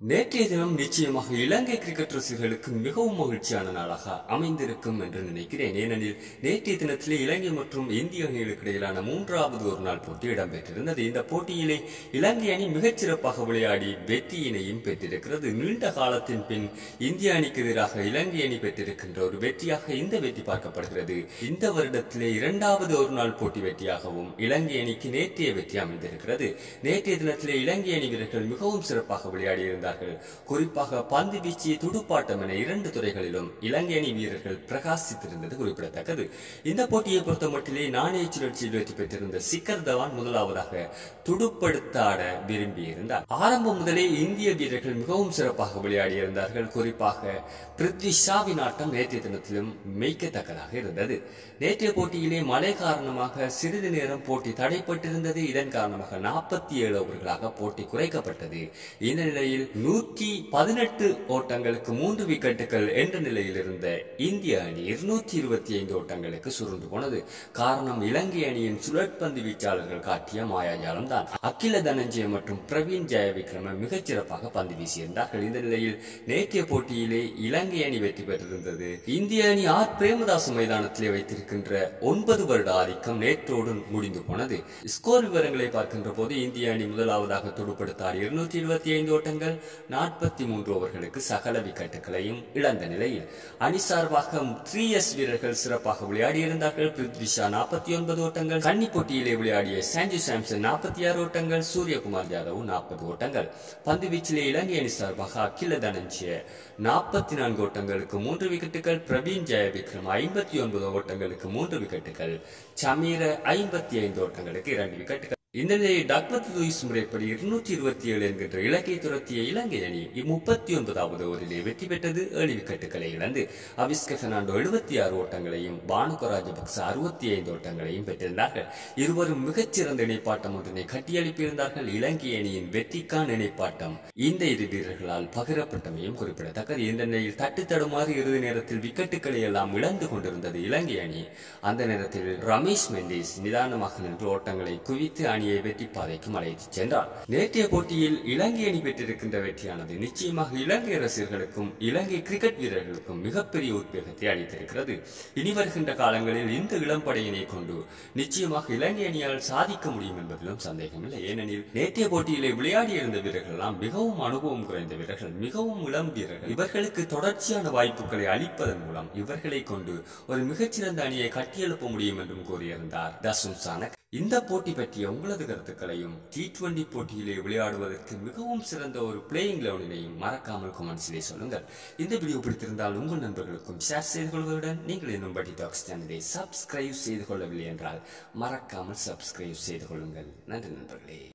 நேற்றைய தினம் நிச்சயமாக இலங்கை கிரிக்கெட் ரசிகர்களுக்கு மிகவும் மகிழ்ச்சியான நாளாக அமைந்திருக்கும் என்று நினைக்கிறேன் ஏனெனில் நேற்றைய தினத்திலே இலங்கை மற்றும் இந்திய அணிகளுக்கு இடையிலான மூன்றாவது ஒரு நாள் போட்டி இடம்பெற்றிருந்தது இந்த போட்டியிலே இலங்கை அணி மிகச் சிறப்பாக விளையாடி வெற்றியினையும் பெற்றிருக்கிறது நீண்ட காலத்தின் பின் இந்திய அணிக்கு எதிராக இலங்கை அணி பெற்றிருக்கின்ற ஒரு வெற்றியாக இந்த வெற்றி பார்க்கப்படுகிறது இந்த வருடத்திலே இரண்டாவது ஒரு நாள் போட்டி வெற்றியாகவும் இலங்கை அணிக்கு நேற்றைய வெற்றி அமைந்திருக்கிறது நேற்றைய தினத்திலே இலங்கை அணி வீரர்கள் மிகவும் சிறப்பாக விளையாடி இருந்தார்கள் குறிப்பாக பந்து வீச்சு துடுப்பாட்டம் என இரண்டு துறைகளிலும் இலங்கை அணி வீரர்கள் பிரகாசித்திருந்தது குறிப்பிடத்தக்கது இந்த போட்டியை பொறுத்த மட்டிலே நாணய சுழற்சியில் வெற்றி பெற்றிருந்த சிக்கர் தவான் முதலாவதாக துடுப்படுத்தாட விரும்பியிருந்தார் ஆரம்பம் முதலே இந்திய வீரர்கள் மிகவும் சிறப்பாக விளையாடி இருந்தார்கள் குறிப்பாக பிருத்வி ஷாவின் ஆட்டம் நேற்றைய தினத்திலும் மெய்க்கத்தக்கதாக இருந்தது நேற்றைய போட்டியிலே மழை காரணமாக சிறிது நேரம் போட்டி தடைப்பட்டிருந்தது இதன் காரணமாக நாற்பத்தி ஏழு ஓவர்களாக போட்டி குறைக்கப்பட்டது இந்த நிலையில் நூற்றி பதினெட்டு ஓட்டங்களுக்கு மூன்று விக்கெட்டுகள் என்ற நிலையில் இருந்த இந்திய அணி இருநூற்றி இருபத்தி ஐந்து ஓட்டங்களுக்கு சுருண்டு போனது காரணம் இலங்கை அணியின் சுழற்பந்து வீச்சாளர்கள் காட்டிய மாயாஜாலம் தான் அகில தனஞ்சய மற்றும் பிரவீன் ஜெயவிக்ரம மிகச் சிறப்பாக பந்து வீசியிருந்தார்கள் இந்த நிலையில் நேற்றைய போட்டியிலே இலங்கை அணி வெற்றி பெற்றிருந்தது இந்திய அணி ஆர் பிரேமதாச மைதானத்திலே வைத்திருக்கின்ற ஒன்பது வருட ஆதிக்கம் நேற்றோடு முடிந்து போனது ஸ்கோர் விவரங்களை பார்க்கின்ற போது இந்திய அணி முதலாவதாக துடுப்படுத்தார் இருநூற்றி இருபத்தி ஐந்து ஓட்டங்கள் நாற்பத்தி மூன்று ஓவர்களுக்கு சகல விக்கெட்டுகளையும் இழந்த நிலையில் அணி சார்பாக த்ரீ எஸ் வீரர்கள் சிறப்பாக விளையாடி இருந்தார்கள் பிருத்வி ஷா நாற்பத்தி ஒன்பது ஓட்டங்கள் கன்னி போட்டியிலே விளையாடிய சாஞ்சு சாம்சன் நாற்பத்தி ஆறு ஓட்டங்கள் சூரியகுமார் யாதவ் நாற்பது ஓட்டங்கள் பந்து வீச்சிலே இலங்கை அணி சார்பாக அகில தனஞ்சிய நாற்பத்தி நான்கு ஓட்டங்களுக்கு மூன்று விக்கெட்டுகள் பிரவீன் ஜெயவிக்ரம் ஐம்பத்தி ஒன்பது ஓட்டங்களுக்கு மூன்று விக்கெட்டுகள் சமீர ஐம்பத்தி ஐந்து ஓட்டங்களுக்கு இரண்டு விக்கெட்டுகள் இந்த நிலையில் டக்மத் லூயிஸ் முறைப்படி இருநூற்றி இருபத்தி ஏழு என்கின்ற இலக்கை துரத்திய இலங்கை அணி முப்பத்தி ஒன்பதாவது ஓவரிலே வெற்றி பெற்றது ஏழு விக்கெட்டுகளை இழந்து அவிஸ்க பெர்னாண்டோ எழுபத்தி ஆறு ஓட்டங்களையும் பானுக ராஜபக்ச அறுபத்தி ஐந்து ஓட்டங்களையும் பெற்றிருந்தார்கள் இருவரும் மிகச்சிறந்த இணைப்பாட்டம் ஒன்றினை கட்டியளிப்பிருந்தார்கள் இலங்கை அணியின் வெற்றிக்கான இணைப்பாட்டம் இந்த இரு வீரர்களால் பகிரப்பட்டமையும் குறிப்பிடத்தக்கது இந்த நிலையில் தட்டு தடுமாறி இறுதி நேரத்தில் விக்கெட்டுகளை எல்லாம் இழந்து கொண்டிருந்தது இலங்கை அணி அந்த நேரத்தில் ரமேஷ் மெண்டிஸ் நிதானமாக நின்று ஓட்டங்களை குவித்து அணியை வெற்றி பாதைக்கு அழைத்துச் சென்றார் நேற்றைய போட்டியில் இலங்கை அணி பெற்றிருக்கின்ற வெற்றியானது நிச்சயமாக இலங்கை ரசிகர்களுக்கும் இலங்கை கிரிக்கெட் வீரர்களுக்கும் மிகப்பெரிய உத்வேகத்தை அளித்திருக்கிறது இனி வருகின்ற காலங்களில் இந்த இளம்படையினை கொண்டு நிச்சயமாக இலங்கை அணியால் சாதிக்க முடியும் என்பதிலும் சந்தேகமில்லை ஏனெனில் நேற்றைய போட்டியிலே விளையாடி இருந்த வீரர்கள் எல்லாம் மிகவும் அனுபவம் குறைந்த வீரர்கள் மிகவும் இளம் வீரர்கள் இவர்களுக்கு தொடர்ச்சியான வாய்ப்புகளை அளிப்பதன் மூலம் இவர்களை கொண்டு ஒரு மிகச்சிறந்த அணியை கட்டியெழுப்ப முடியும் என்றும் கூறியிருந்தார் தசும் சானக் இந்த போட்டி பற்றிய உங்களது கருத்துக்களையும் டி டுவெண்டி போட்டியிலே விளையாடுவதற்கு மிகவும் சிறந்த ஒரு பிளேயிங் லெவனினையும் மறக்காமல் கமெண்ட்ஸிலே சொல்லுங்கள் இந்த வீடியோ பிடித்திருந்தால் உங்கள் நண்பர்களுக்கும் ஷேர் செய்து கொள்வதுடன் நீங்கள் இன்னும் படி டாக்ஸ் சேனலை சப்ஸ்கிரைப் செய்து கொள்ளவில்லை என்றால் மறக்காமல் சப்ஸ்கிரைப் செய்து கொள்ளுங்கள் நன்றி நண்பர்களே